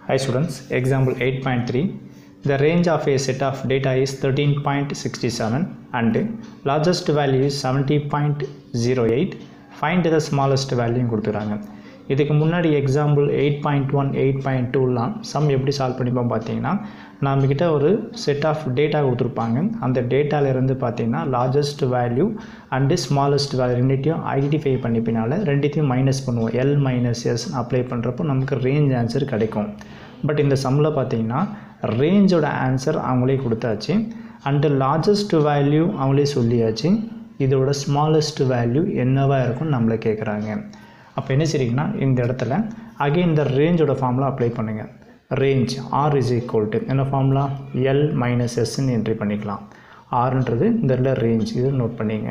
Hi students, example 8.3. The range of a set of data is 13.67 and largest value is 70.08. Find the smallest value கொடுத்துறாங்க இதுக்கு முன்னாடி example eight point one eight point டூலாம் sum எப்படி solve பண்ணிப்போம் பார்த்தீங்கன்னா நம்மக்கிட்ட ஒரு செட் ஆஃப் டேட்டா கொடுத்துருப்பாங்க அந்த டேட்டாவிலேருந்து பார்த்தீங்கன்னா largest value and smallest value ரெண்டுத்தையும் ஐடென்டிஃபை பண்ணிப்பினால ரெண்டுத்தையும் மைனஸ் பண்ணுவோம் எல் மைனஸ் எஸ் அப்ளை பண்ணுறப்போ நமக்கு ரேஞ்ச் ஆன்சர் கிடைக்கும் பட் இந்த சம்மில் பார்த்தீங்கன்னா ரேஞ்சோட ஆன்சர் அவங்களே கொடுத்தாச்சு அண்டு லார்ஜஸ்ட் வேல்யூ அவங்களே சொல்லியாச்சு இதோட ஸ்மாலஸ்ட் வேல்யூ என்னவாக இருக்கும்னு நம்மளை கேட்குறாங்க அப்போ என்ன செய்றீங்கன்னா இந்த இடத்துல அகைன் இந்த ரேஞ்சோட ஃபார்முலா அப்ளை பண்ணுங்கள் range R is equal to என்ன ஃபார்முலா எல் மைனஸ் எஸ்ன்னு என்ட்ரி பண்ணிக்கலாம் ஆறுன்றது இந்த இடத்துல ரேஞ்ச் இது நோட் பண்ணிங்க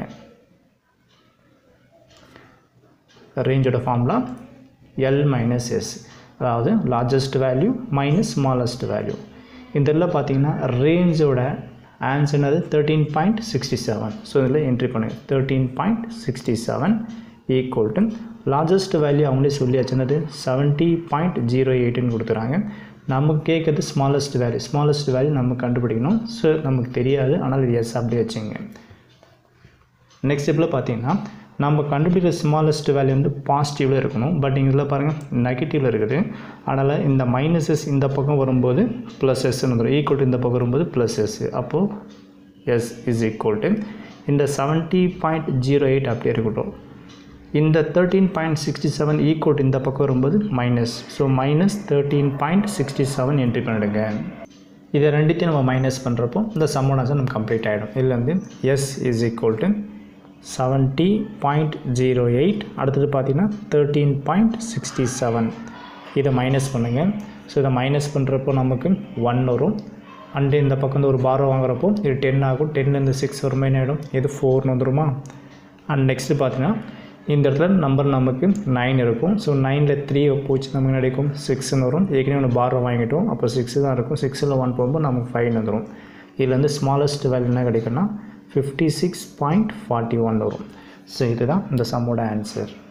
ரேஞ்சோட ஃபார்முலா எல் மைனஸ் எஸ் அதாவது largest value minus smallest value இந்த இதில் பார்த்தீங்கன்னா ரேஞ்சோட ஆன்சர் என்னது thirteen point sixty seven so இதில் என்ட்ரி பண்ணுங்கள் thirteen point sixty seven equal to largest value அவங்களே சொல்லியாச்சு என்னது செவன்ட்டி பாயிண்ட் ஜீரோ எயிட்டுன்னு கொடுத்துறாங்க நமக்கு கேட்குறது ஸ்மாலஸ்ட் வேல்யூ ஸ்மாலஸ்ட் வேல்யூ நம்ம கண்டுபிடிக்கணும் ஸோ நமக்கு தெரியாது ஆனால் இது எஸ் அப்படியே வச்சுங்க நெக்ஸ்ட் ஸ்டெப்பில் பார்த்தீங்கன்னா நம்ம கண்டுபிடிக்கிற ஸ்மாலஸ்ட் வேல்யூ வந்து பாசிட்டிவில் இருக்கணும் பட் இதில் பாருங்கள் நெகட்டிவில் இருக்குது அதனால் இந்த மைனஸஸ் இந்த பக்கம் வரும்போது ப்ளஸ் எஸ்ன்னு வந்துடும் ஈக்குவல் டு இந்த பக்கம் வரும்போது ப்ளஸ் எஸ் அப்போது எஸ் இஸ் ஈக்குவல் டு இந்த செவன்ட்டி பாயிண்ட் ஜீரோ எயிட் அப்படியே இருக்கட்டும் இந்த thirteen point sixty seven equal இந்த பக்கம் வரும்போது minus so minus thirteen point sixty seven entry பண்ணிடுங்க இதை ரெண்டுத்தையும் நம்ம மைனஸ் பண்ணுறப்போ இந்த சம்மோனாசன் நம்ம கம்ப்ளீட் ஆகிடும் இதில் வந்து S is equal to seventy point zero eight அடுத்தது பார்த்தீங்கன்னா தேர்ட்டீன் பாயிண்ட் சிக்ஸ்டி செவன் இதை மைனஸ் பண்ணுங்கள் ஸோ இதை மைனஸ் பண்ணுறப்போ நமக்கு ஒன் வரும் அண்டு இந்த பக்கம் வந்து ஒரு பாரோ வாங்குறப்போ இது டென் ஆகும் டென்லேருந்து சிக்ஸ் வருமா என்ன ஆகிடும் இது ஃபோர்னு வந்துருமா அண்ட் நெக்ஸ்ட்டு பார்த்தீங்கன்னா இந்த இடத்துல நம்பர் நமக்கு நைன் இருக்கும் ஸோ நைனில் த்ரீ போச்சு நமக்கு கிடைக்கும் சிக்ஸ்னு வரும் ஏற்கனவே ஒன்று பாரோ வாங்கிட்டோம் அப்போ சிக்ஸ் தான் இருக்கும் சிக்ஸில் ஒன் போகும்போது நமக்கு ஃபைவ் வந்துடும் இதில் வந்து ஸ்மாலஸ்ட் வேல்யூ என்ன கிடைக்குன்னா fifty six point forty one வரும் ஸோ இதுதான் இந்த சம்மோட ஆன்சர்